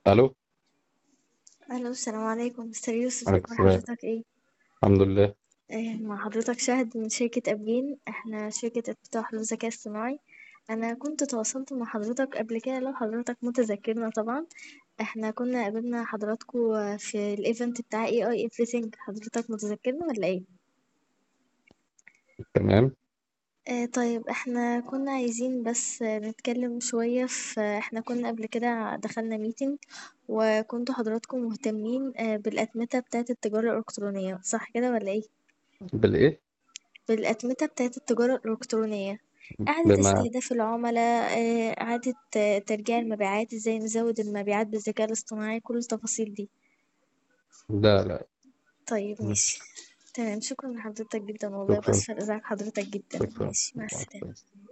الو ألو السلام عليكم مستر يوسف عليك أخبار السلام حضرتك إيه؟ الحمد لله آه، مع حضرتك شاهد من شركة أبجين إحنا شركة افتتاح حلول الذكاء الصناعي أنا كنت تواصلت مع حضرتك قبل كده لو حضرتك متذكرنا طبعا إحنا كنا قابلنا حضراتكوا في الإيفنت بتاع AI Everything حضرتك متذكرنا ولا إيه؟ تمام آه طيب احنا كنا عايزين بس نتكلم شوية في احنا كنا قبل كده دخلنا ميتنج وكنتوا حضراتكم مهتمين آه بالأتمتة بتاعة التجارة الإلكترونية صح كده ولا ايه؟ بالايه بالأتمتة بتاعة التجارة الإلكترونية إعادة بما استهداف العملاء آه، إعادة آه، ترجيع المبيعات ازاي نزود المبيعات بالذكاء الاصطناعي كل التفاصيل دي لا لا طيب ماشي مش تمام شكرا لحضرتك جدا والله شكرا وبأسفة إزعاج حضرتك جدا شكرا ماشي مع مع السلامة السلامة.